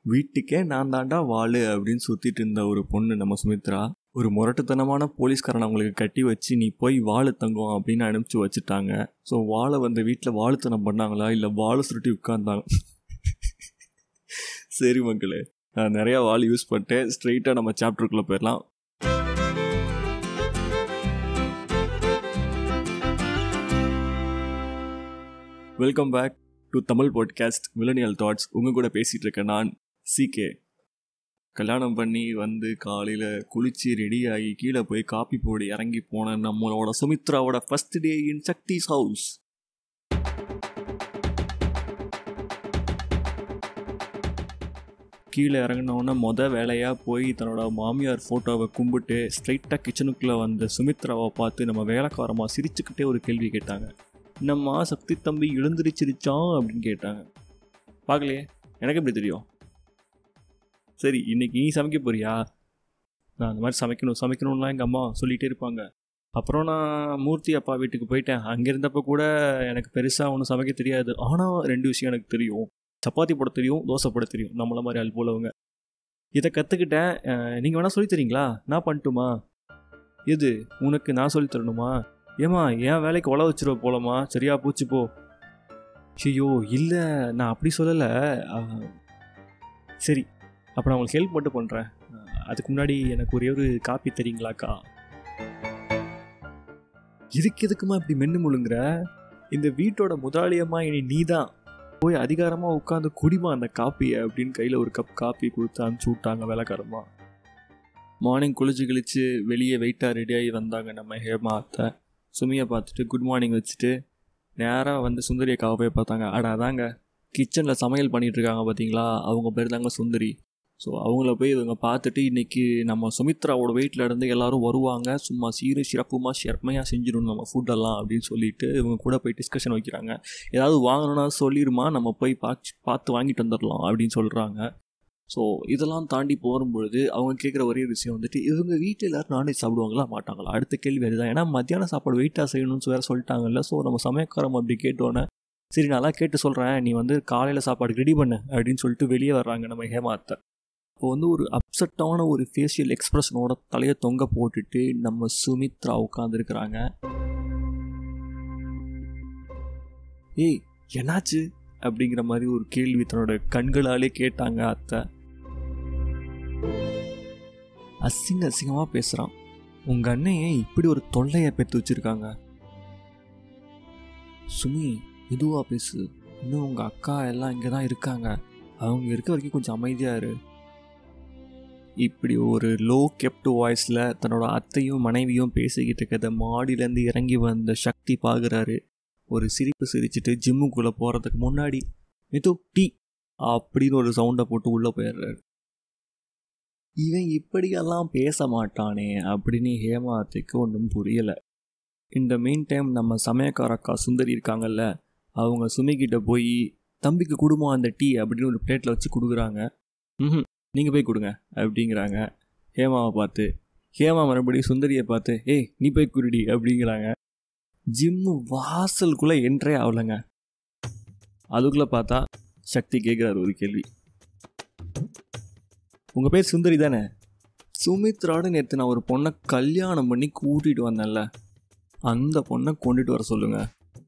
வீட்டுக்கே நான் தாண்டா வாழு அப்படின்னு சுற்றிட்டு இருந்த ஒரு பொண்ணு நம்ம சுமித்ரா ஒரு முரட்டுத்தனமான போலீஸ்காரன் அவங்களுக்கு கட்டி வச்சு நீ போய் வாழு தங்கம் அப்படின்னு அனுப்பிச்சு வச்சுட்டாங்க ஸோ வாழை வந்து வீட்டில் வாழுத்தனம் பண்ணாங்களா இல்லை வாழை சுருட்டி உட்காந்தாங்க சரி மக்களே நான் நிறையா வாள் யூஸ் பண்ணிட்டேன் ஸ்ட்ரெயிட்டாக நம்ம சாப்டருக்குள்ளே போயிடலாம் welcome back to Tamil podcast millennial thoughts உங்கள் கூட பேசிகிட்டு இருக்கேன் நான் சிகே கல்யாணம் பண்ணி வந்து காலையில் குளிச்சு ரெடி ஆகி கீழே போய் காப்பி போடி இறங்கி போன நம்மளோட சுமித்ராவோட ஃபஸ்ட் டே இன் சக்திஸ் ஹவுஸ் கீழே இறங்கினோடனே மொதல் வேலையாக போய் தன்னோட மாமியார் ஃபோட்டோவை கும்பிட்டு ஸ்ட்ரைட்டாக கிச்சனுக்குள்ளே வந்த சுமித்ராவை பார்த்து நம்ம வேலைக்காரமாக சிரிச்சுக்கிட்டே ஒரு கேள்வி கேட்டாங்க என்னம்மா சக்தி தம்பி எழுந்திரிச்சிருச்சான் அப்படின்னு கேட்டாங்க பார்க்கலையே எனக்கு எப்படி தெரியும் சரி இன்னைக்கு நீ சமைக்க போறியா நான் அந்த மாதிரி சமைக்கணும் சமைக்கணும்லாம் எங்கள் அம்மா சொல்லிகிட்டே இருப்பாங்க அப்புறம் நான் மூர்த்தி அப்பா வீட்டுக்கு போயிட்டேன் அங்கே இருந்தப்போ கூட எனக்கு பெருசாக ஒன்றும் சமைக்க தெரியாது ஆனால் ரெண்டு விஷயம் எனக்கு தெரியும் சப்பாத்தி போட தெரியும் தோசை போட தெரியும் நம்மள மாதிரி ஆள் போலவங்க இதை கற்றுக்கிட்டேன் நீங்கள் வேணால் சொல்லித் தரீங்களா நான் பண்ணட்டுமா எது உனக்கு நான் சொல்லித் தரணுமா ஏம்மா என் வேலைக்கு உழ வச்சிருவ போலமா சரியா போச்சு போ ஐயோ இல்லை நான் அப்படி சொல்லலை சரி அப்போ நான் உங்களுக்கு ஹெல்ப் மட்டும் பண்ணுறேன் அதுக்கு முன்னாடி எனக்கு ஒரே ஒரு காப்பி தரீங்களாக்கா இதுக்கு எதுக்குமா இப்படி மென்னு முழுங்குற இந்த வீட்டோட முதலாளியம்மா இனி நீ தான் போய் அதிகாரமாக உட்காந்து குடிமா அந்த காப்பியை அப்படின்னு கையில் ஒரு கப் காப்பி கொடுத்து அனுப்பிச்சி விட்டாங்க வேலைக்காரமா மார்னிங் குளிச்சு கழிச்சு வெளியே வெயிட்டாக ரெடியாகி வந்தாங்க நம்ம ஹேமா அத்தை சுமியை பார்த்துட்டு குட் மார்னிங் வச்சுட்டு நேராக வந்து சுந்தரி அக்காவை போய் பார்த்தாங்க அட அதாங்க கிச்சனில் சமையல் பண்ணிகிட்டு இருக்காங்க பார்த்தீங்களா அவங்க பேர் தாங்க சுந்தரி ஸோ அவங்கள போய் இவங்க பார்த்துட்டு இன்றைக்கி நம்ம சுமித்ராவோட வீட்டில் இருந்து எல்லோரும் வருவாங்க சும்மா சீரு சிறப்புமாக சிறமையாக செஞ்சிடணும் நம்ம ஃபுட்டெல்லாம் அப்படின்னு சொல்லிட்டு இவங்க கூட போய் டிஸ்கஷன் வைக்கிறாங்க ஏதாவது வாங்கணும்னா சொல்லிடுமா நம்ம போய் பார்த்து பார்த்து வாங்கிட்டு வந்துடலாம் அப்படின்னு சொல்கிறாங்க ஸோ இதெல்லாம் தாண்டி போகும்பொழுது அவங்க கேட்குற ஒரே விஷயம் வந்துட்டு இவங்க வீட்டில் எல்லோரும் நான்வெஜ் சாப்பிடுவாங்களா மாட்டாங்களா அடுத்த கேள்வி அதுதான் ஏன்னா மத்தியான சாப்பாடு வெயிட்டாக செய்யணும்னு வேறு சொல்லிட்டாங்கல்ல ஸோ நம்ம சமயக்காரம் அப்படி கேட்டோன்னே சரி நல்லா கேட்டு சொல்கிறேன் நீ வந்து காலையில் சாப்பாடு ரெடி பண்ணு அப்படின்னு சொல்லிட்டு வெளியே வர்றாங்க நம்ம ஹேமாத்தை இப்போ வந்து ஒரு அப்செட்டான ஒரு ஃபேஷியல் எக்ஸ்ப்ரெஷனோட தலையை தொங்க போட்டுட்டு நம்ம சுமித்ரா உட்காந்துருக்குறாங்க ஏய் என்னாச்சு அப்படிங்கிற மாதிரி ஒரு கேள்வி தன்னோட கண்களாலே கேட்டாங்க அத்தை அசிங்க அசிங்கமாக பேசுகிறான் உங்கள் அண்ணன் ஏன் இப்படி ஒரு தொல்லையை பெற்று வச்சுருக்காங்க சுமி இதுவாக பேசு இன்னும் உங்கள் அக்கா எல்லாம் இங்கே தான் இருக்காங்க அவங்க இருக்க வரைக்கும் கொஞ்சம் அமைதியாக இரு இப்படி ஒரு லோ கெப்ட் வாய்ஸில் தன்னோட அத்தையும் மனைவியும் பேசிக்கிட்டு இருக்கிறத மாடியிலேருந்து இறங்கி வந்த சக்தி பார்க்குறாரு ஒரு சிரிப்பு சிரிச்சுட்டு ஜிம்முக்குள்ளே போகிறதுக்கு முன்னாடி மிது டீ அப்படின்னு ஒரு சவுண்டை போட்டு உள்ளே போயிடுறாரு இவன் இப்படியெல்லாம் பேச மாட்டானே அப்படின்னு ஹேமாத்துக்கு ஒன்றும் புரியலை இந்த மெயின் டைம் நம்ம சமயக்கார அக்கா சுந்தரி இருக்காங்கல்ல அவங்க சுமிக்கிட்ட போய் தம்பிக்கு கொடுமா அந்த டீ அப்படின்னு ஒரு பிளேட்டில் வச்சு கொடுக்குறாங்க ம் நீங்கள் போய் கொடுங்க அப்படிங்கிறாங்க ஹேமாவை பார்த்து ஹேமா மறுபடியும் சுந்தரியை பார்த்து ஏய் நீ போய் குருடி அப்படிங்கிறாங்க ஜிம்மு வாசலுக்குள்ளே என்ட்ரே ஆகலைங்க அதுக்குள்ளே பார்த்தா சக்தி கேட்குறாரு ஒரு கேள்வி உங்கள் பேர் சுந்தரி தானே சுமித்ராடு நேற்று நான் ஒரு பொண்ணை கல்யாணம் பண்ணி கூட்டிகிட்டு வந்தேன்ல அந்த பொண்ணை கொண்டுட்டு வர சொல்லுங்கள்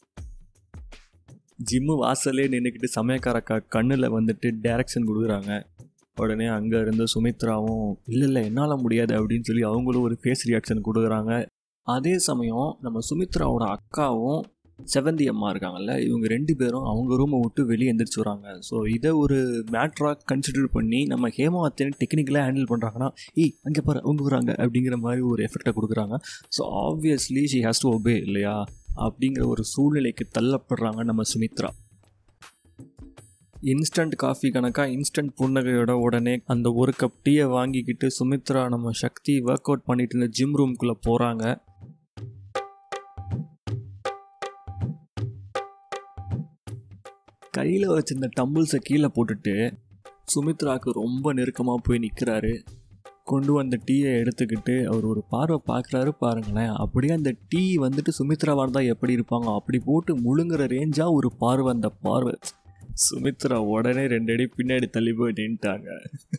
ஜிம்மு வாசலே நின்றுக்கிட்டு சமயக்காரக்கா கண்ணில் வந்துட்டு டைரக்ஷன் கொடுக்குறாங்க உடனே அங்கே இருந்து சுமித்ராவும் இல்லை இல்லை என்னால் முடியாது அப்படின்னு சொல்லி அவங்களும் ஒரு ஃபேஸ் ரியாக்ஷன் கொடுக்குறாங்க அதே சமயம் நம்ம சுமித்ராவோட அக்காவும் செவந்தி அம்மா இருக்காங்கல்ல இவங்க ரெண்டு பேரும் அவங்க ரூமை விட்டு வெளியே எந்திரிச்சு வராங்க ஸோ இதை ஒரு மேட்ராக கன்சிடர் பண்ணி நம்ம ஹேமாவத்தின் டெக்னிக்கலாக ஹேண்டில் பண்ணுறாங்கன்னா ஏய் அங்கே பாரு அவங்க வராங்க அப்படிங்கிற மாதிரி ஒரு எஃபெக்டை கொடுக்குறாங்க so obviously she has to obey இல்லையா அப்படிங்கிற ஒரு சூழ்நிலைக்கு தள்ளப்படுறாங்க நம்ம சுமித்ரா இன்ஸ்டன்ட் காஃபி கணக்காக இன்ஸ்டன்ட் புன்னகையோட உடனே அந்த ஒரு கப் டீயை வாங்கிக்கிட்டு சுமித்ரா நம்ம சக்தி ஒர்க் அவுட் பண்ணிட்டு இருந்த ஜிம் ரூம்குள்ளே போகிறாங்க கையில் வச்சிருந்த டம்பிள்ஸை கீழே போட்டுட்டு சுமித்ராவுக்கு ரொம்ப நெருக்கமாக போய் நிற்கிறாரு கொண்டு வந்த டீயை எடுத்துக்கிட்டு அவர் ஒரு பார்வை பார்க்குறாரு பாருங்களேன் அப்படியே அந்த டீ வந்துட்டு சுமித்ராவாக இருந்தால் எப்படி இருப்பாங்க அப்படி போட்டு முழுங்குற ரேஞ்சாக ஒரு பார்வை அந்த பார்வை சுமித்ரா உடனே ரெண்டு அடி பின்னாடி தள்ளி போய் நின்ட்டாங்க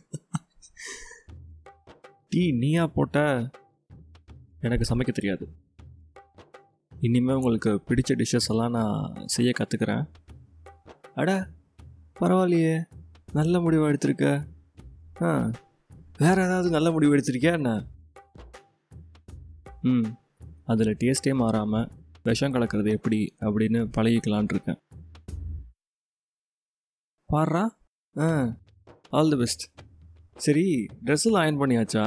டீ நீயா போட்ட எனக்கு சமைக்க தெரியாது இனிமேல் உங்களுக்கு பிடிச்ச டிஷ்ஷஸ் எல்லாம் நான் செய்ய கற்றுக்கிறேன் அட பரவாயில்லையே நல்ல முடிவு எடுத்திருக்க ஆ வேற ஏதாவது நல்ல முடிவு எடுத்திருக்கியா என்ன ம் அதில் டேஸ்ட்டே மாறாமல் விஷம் கலக்கிறது எப்படி அப்படின்னு பழகிக்கலான் இருக்கேன் பாடுறா ஆ ஆல் தி பெஸ்ட் சரி ட்ரெஸ்ஸில் அயன் பண்ணியாச்சா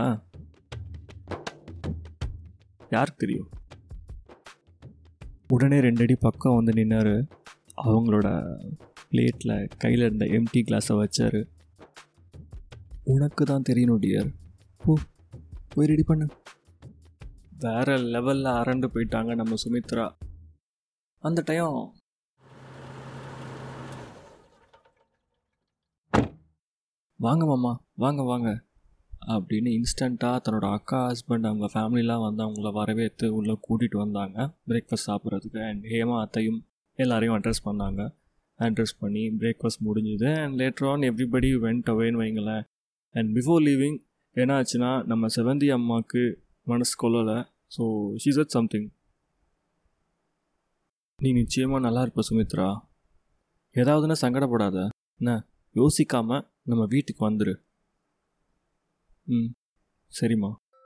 யாருக்கு தெரியும் உடனே ரெண்டடி பக்கம் வந்து நின்னாரு அவங்களோட பிளேட்டில் கையில் இருந்த எம்டி கிளாஸை வச்சாரு உனக்கு தான் தெரியணும் டியர் ஓ போய் ரெடி பண்ணு வேற லெவலில் அரண்டு போயிட்டாங்க நம்ம சுமித்ரா அந்த டைம் வாங்க மாமா வாங்க வாங்க அப்படின்னு இன்ஸ்டண்ட்டாக தன்னோட அக்கா ஹஸ்பண்ட் அவங்க ஃபேமிலிலாம் வந்து அவங்கள வரவேற்று உள்ளே கூட்டிகிட்டு வந்தாங்க பிரேக்ஃபாஸ்ட் சாப்பிட்றதுக்கு அண்ட் ஹேமா அத்தையும் எல்லாரையும் அட்ரஸ் பண்ணாங்க அட்ரஸ் பண்ணி பிரேக்ஃபாஸ்ட் முடிஞ்சுது and later on everybody went அவேன்னு வைங்களேன் அண்ட் பிஃபோர் லீவிங் என்ன ஆச்சுன்னா நம்ம செவந்தி அம்மாவுக்கு மனசு கொள்ளலை ஸோ ஷீஸ் அட் சம்திங் நீ நிச்சயமாக நல்லா இருப்ப சுமித்ரா ஏதாவதுன்னா சங்கடப்படாத என்ன யோசிக்காமல் நம்ம வீட்டுக்கு வந்துரு ம் சரிம்மா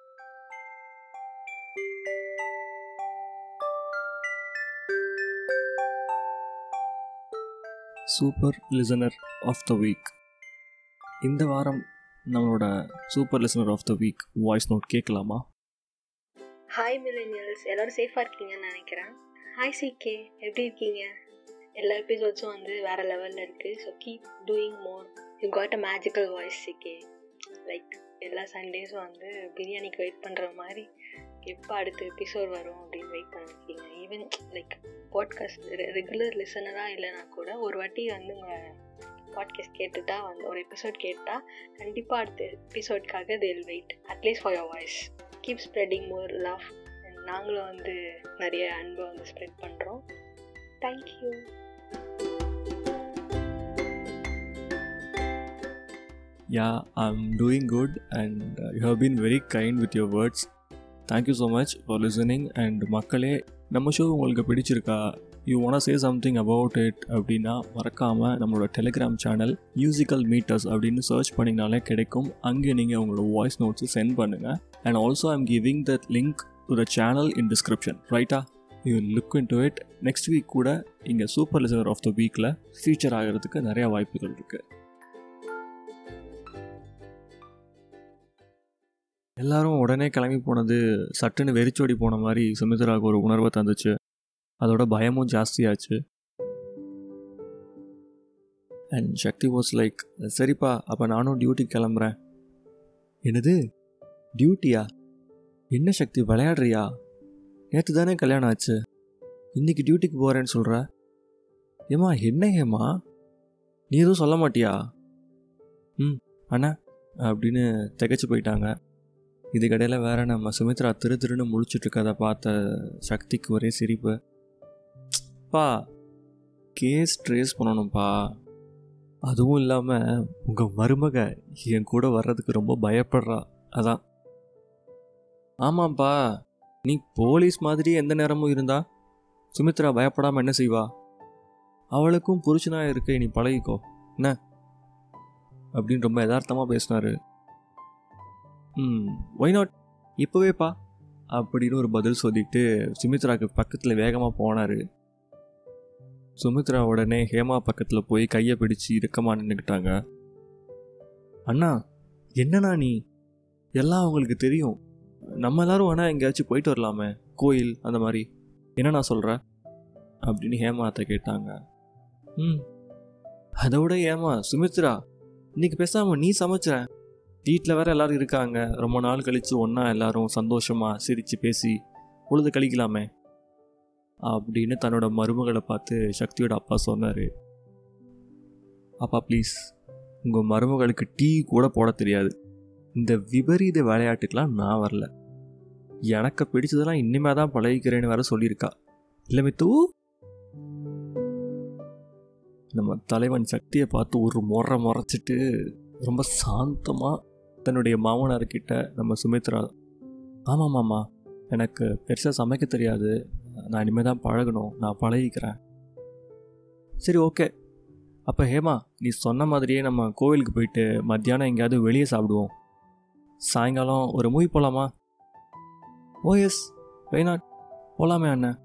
super listener of the week இந்த வாரம் நம்மளோட super listener of the week voice note கேட்கலாமா ஹாய் மில்லேனியல்ஸ் எல்லாரும் சேஃபாக இருக்கீங்கன்னு நினைக்கிறேன் ஹாய் சிகே எப்படி இருக்கீங்க எல்லா எபிசோட்ஸும் வந்து வேறு லெவலில் இருக்குது so keep doing more you got a magical voice CK like எல்லா சண்டேஸும் வந்து பிரியாணிக்கு வெயிட் பண்ணுற மாதிரி எப்போ அடுத்த எபிசோட் வரும் அப்படின்னு வெயிட் பண்ணிருக்கீங்க ஈவன் லைக் பாட்காஸ்ட் ரெகுலர் லிசனராக இல்லைனா கூட ஒரு வாட்டி வந்து உங்கள் பாட்காஸ்ட் கேட்டுட்டா வந்து ஒரு எபிசோட் கேட்டால் கண்டிப்பாக அடுத்த எபிசோட்காக they'll wait at least for your voice keep spreading more love நாங்களும் வந்து நிறைய அன்பை வந்து ஸ்ப்ரெட் பண்ணுறோம் thank you Yeah, I'm doing good and uh, you have been very kind with your words. Thank you so much for listening and மக்களே நம்ம show உங்களுக்கு பிடிச்சிருக்கா you want say something about it அப்படின்னா மறக்காமல் நம்மளோட டெலிகிராம் சேனல் மியூசிக்கல் மீட்டர்ஸ் அப்படின்னு search பண்ணிங்கனாலே கிடைக்கும் அங்கே நீங்கள் உங்களோட வாய்ஸ் நோட்ஸை சென்ட் பண்ணுங்கள் and also I'm giving that link to the channel in description ரைட்டா you look into it next week கூட இங்கே சூப்பர் லிசனர் ஆஃப் த வீக்கில் ஃபீச்சர் ஆகிறதுக்கு நிறையா வாய்ப்புகள் இருக்குது எல்லாரும் உடனே கிளம்பி போனது சட்டுன்னு வெறிச்சோடி போன மாதிரி சுமித்ராவுக்கு ஒரு உணர்வை தந்துச்சு அதோட பயமும் ஜாஸ்தியாச்சு அண்ட் சக்தி வாஸ் லைக் சரிப்பா அப்போ நானும் டியூட்டிக்கு கிளம்புறேன் என்னது டியூட்டியா என்ன சக்தி விளையாடுறியா நேற்று தானே கல்யாணம் ஆச்சு இன்னைக்கு டியூட்டிக்கு போகிறேன்னு சொல்கிற ஏமா என்ன ஏமா நீ எதுவும் சொல்ல மாட்டியா ம் அண்ணா அப்படின்னு திகைச்சு போயிட்டாங்க இதுக்கடையில் வேற நம்ம சுமித்ரா திரு திருன்னு முழிச்சிட்டு இருக்கதை பார்த்த சக்திக்கு ஒரே சிரிப்பு பா கேஸ் ட்ரேஸ் பண்ணணும்ப்பா அதுவும் இல்லாமல் உங்கள் மருமக என் கூட வர்றதுக்கு ரொம்ப பயப்படுறா அதான் ஆமாம்ப்பா நீ போலீஸ் மாதிரி எந்த நேரமும் இருந்தா சுமித்ரா பயப்படாமல் என்ன செய்வா அவளுக்கும் புருஷனா இருக்க நீ பழகிக்கோ என்ன அப்படின்னு ரொம்ப யதார்த்தமாக பேசினாரு ம் ஒய் நாட் இப்போவேப்பா அப்படின்னு ஒரு பதில் சொல்லிட்டு சுமித்ராவுக்கு பக்கத்தில் வேகமாக போனார் சுமித்ரா உடனே ஹேமா பக்கத்தில் போய் கையை பிடிச்சு இறுக்கமாக நின்றுக்கிட்டாங்க அண்ணா என்னண்ணா நீ எல்லாம் அவங்களுக்கு தெரியும் நம்ம எல்லாரும் வேணா எங்கேயாச்சும் போயிட்டு வரலாமே கோயில் அந்த மாதிரி என்ன நான் சொல்கிறேன் அப்படின்னு ஹேமாத்தை கேட்டாங்க ம் அதை விட ஏமா சுமித்ரா இன்னைக்கு பேசாமல் நீ சமைச்சிறேன் வீட்டில் வேற எல்லாரும் இருக்காங்க ரொம்ப நாள் கழித்து ஒன்றா எல்லாரும் சந்தோஷமாக சிரித்து பேசி பொழுது கழிக்கலாமே அப்படின்னு தன்னோட மருமகளை பார்த்து சக்தியோட அப்பா சொன்னார் அப்பா ப்ளீஸ் உங்கள் மருமகளுக்கு டீ கூட போட தெரியாது இந்த விபரீத விளையாட்டுக்கெலாம் நான் வரல எனக்கு பிடிச்சதெல்லாம் இனிமே தான் பழகிக்கிறேன்னு வேற சொல்லியிருக்கா இல்லை மித்து நம்ம தலைவன் சக்தியை பார்த்து ஒரு முறை முறைச்சிட்டு ரொம்ப சாந்தமாக தன்னுடைய மாமனார்கிட்ட நம்ம சுமித்ரா ஆமாம் மாமா எனக்கு பெருசாக சமைக்க தெரியாது நான் இனிமேல் தான் பழகணும் நான் பழகிக்கிறேன் சரி ஓகே அப்போ ஹேமா நீ சொன்ன மாதிரியே நம்ம கோவிலுக்கு போயிட்டு மத்தியானம் எங்கேயாவது வெளியே சாப்பிடுவோம் சாயங்காலம் ஒரு மூவி போகலாமா ஓ எஸ் வைநாட் போகலாமே அண்ணன்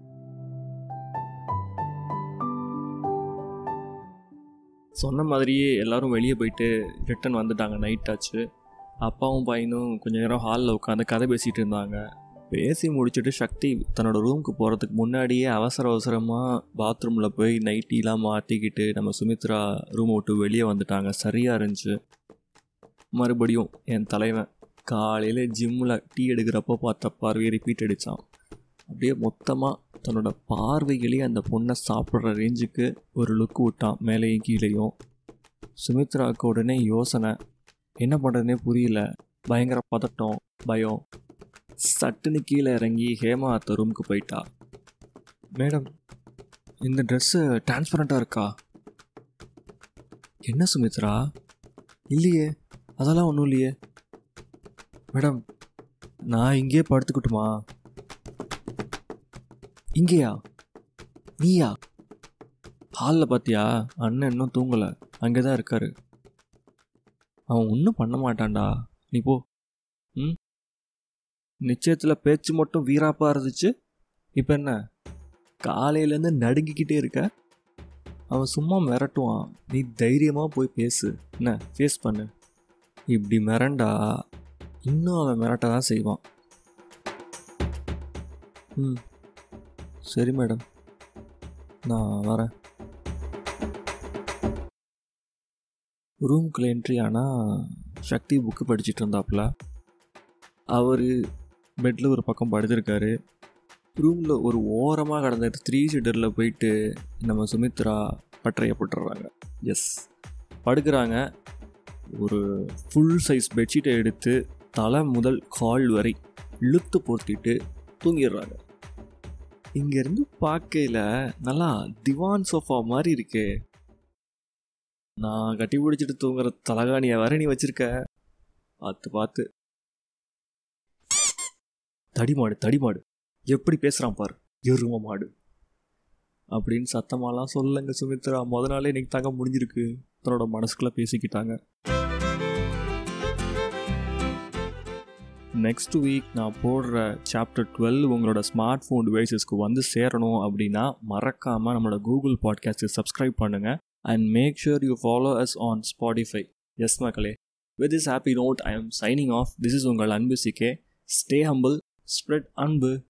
சொன்ன மாதிரியே எல்லாரும் வெளியே போயிட்டு ரிட்டன் வந்துட்டாங்க நைட் ஆச்சு அப்பாவும் பையனும் கொஞ்ச நேரம் ஹாலில் உட்காந்து கதை பேசிகிட்டு இருந்தாங்க பேசி முடிச்சுட்டு சக்தி தன்னோட ரூமுக்கு போகிறதுக்கு முன்னாடியே அவசர அவசரமாக பாத்ரூமில் போய் நைட்டிலாம் மாட்டிக்கிட்டு நம்ம சுமித்ரா ரூமை விட்டு வெளியே வந்துட்டாங்க சரியாக இருந்துச்சு மறுபடியும் என் தலைவன் காலையில் ஜிம்மில் டீ எடுக்கிறப்போ பார்த்த பார்வையை ரிப்பீட் அடித்தான் அப்படியே மொத்தமாக தன்னோட பார்வைகளே அந்த பொண்ணை சாப்பிட்ற ரேஞ்சுக்கு ஒரு லுக் விட்டான் மேலேயும் கீழேயும் சுமித்ராவுக்கு உடனே யோசனை என்ன பண்ணுறதுனே புரியல பயங்கர பதட்டம் பயம் சட்டுன்னு கீழே இறங்கி ஹேமா அத்த ரூமுக்கு போயிட்டா மேடம் இந்த ட்ரெஸ்ஸு டிரான்ஸ்பரண்ட்டாக இருக்கா என்ன சுமித்ரா இல்லையே அதெல்லாம் ஒன்றும் இல்லையே மேடம் நான் இங்கேயே படுத்துக்கட்டுமா இங்கேயா நீயா ஹாலில் பார்த்தியா அண்ணன் இன்னும் தூங்கலை அங்கே தான் இருக்காரு அவன் ஒன்றும் பண்ண மாட்டான்டா நீ போ ம் நிச்சயத்தில் பேச்சு மட்டும் வீராப்பாக இருந்துச்சு இப்போ என்ன காலையிலேருந்து நடுங்கிக்கிட்டே இருக்க அவன் சும்மா மிரட்டுவான் நீ தைரியமாக போய் பேசு என்ன ஃபேஸ் பண்ணு இப்படி மிரண்டா இன்னும் அவன் மிரட்ட தான் செய்வான் ம் சரி மேடம் நான் வரேன் ரூம்குள்ளே என்ட்ரி ஆனால் சக்தி புக்கு படிச்சுட்டு இருந்தாப்புல அவர் பெட்டில் ஒரு பக்கம் படுத்திருக்காரு ரூமில் ஒரு ஓரமாக கடந்த த்ரீ சீட்டரில் போயிட்டு நம்ம சுமித்ரா பட்டறைய போட்டுறாங்க எஸ் படுக்கிறாங்க ஒரு ஃபுல் சைஸ் பெட்ஷீட்டை எடுத்து தலை முதல் கால் வரை இழுத்து பொருத்திட்டு தூங்கிடுறாங்க இங்கேருந்து பார்க்கையில் நல்லா திவான் சோஃபா மாதிரி இருக்கே நான் கட்டி பிடிச்சிட்டு தூங்குற தலகாணியை வர நீ வச்சிருக்க பார்த்து பார்த்து தடிமாடு தடிமாடு எப்படி பேசுகிறான் பாரு எரும மாடு அப்படின்னு சத்தமாலாம் சொல்லுங்க சுமித்ரா முத நாளே இன்னைக்கு தாங்க முடிஞ்சிருக்கு தன்னோட மனசுக்குள்ளே பேசிக்கிட்டாங்க நெக்ஸ்ட் வீக் நான் போடுற சாப்டர் டுவெல் உங்களோட ஸ்மார்ட் ஃபோன் டிவைசஸ்க்கு வந்து சேரணும் அப்படின்னா மறக்காமல் நம்மளோட கூகுள் பாட்காஸ்ட்டு சப்ஸ்கிரைப் பண்ணுங்கள் and make sure you follow us on Spotify. Yes, Makale. With this happy note, I am signing off. This is Ungal Anbu CK. Stay humble, spread Anbu.